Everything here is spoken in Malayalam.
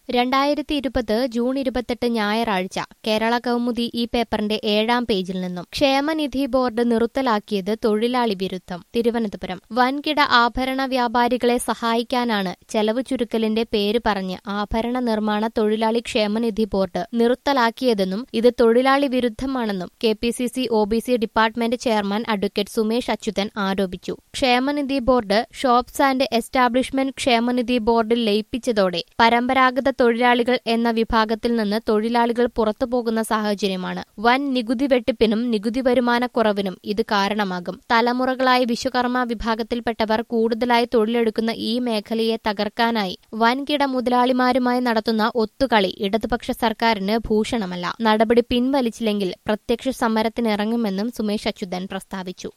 രണ്ടായിരത്തി ഇരുപത് ജൂൺ ഇരുപത്തെട്ട് ഞായറാഴ്ച കേരള കൗമുദി ഈ പേപ്പറിന്റെ ഏഴാം പേജിൽ നിന്നും ക്ഷേമനിധി ബോർഡ് നിർത്തലാക്കിയത് തൊഴിലാളി വിരുദ്ധം തിരുവനന്തപുരം വൻകിട ആഭരണ വ്യാപാരികളെ സഹായിക്കാനാണ് ചെലവ് ചുരുക്കലിന്റെ പേര് പറഞ്ഞ് ആഭരണ നിർമ്മാണ തൊഴിലാളി ക്ഷേമനിധി ബോർഡ് നിർത്തലാക്കിയതെന്നും ഇത് തൊഴിലാളി വിരുദ്ധമാണെന്നും K P C C O B C department chairman advocate Sumesh Achuthan ആരോപിച്ചു ക്ഷേമനിധി ബോർഡ് ഷോപ്സ് ആൻഡ് എസ്റ്റാബ്ലിഷ്മെന്റ് ക്ഷേമനിധി ബോർഡിൽ ലയിപ്പിച്ചതോടെ പരമ്പരാഗത തൊഴിലാളികൾ എന്ന വിഭാഗത്തിൽ നിന്ന് തൊഴിലാളികൾ പുറത്തുപോകുന്ന സാഹചര്യമാണ് വൻ നികുതി വെട്ടിപ്പിനും നികുതി വരുമാനക്കുറവിനും ഇത് കാരണമാകും തലമുറകളായി വിശ്വകർമ്മ വിഭാഗത്തിൽപ്പെട്ടവർ കൂടുതലായി തൊഴിലെടുക്കുന്ന ഈ മേഖലയെ തകർക്കാനായി വൻകിട മുതലാളിമാരുമായി നടത്തുന്ന ഒത്തുകളി ഇടതുപക്ഷ സർക്കാരിന് ഭൂഷണമല്ല നടപടി പിൻവലിച്ചില്ലെങ്കിൽ പ്രത്യക്ഷ സമരത്തിനിറങ്ങുമെന്നും സുമേഷ് അച്യുതൻ പ്രസ്താവിച്ചു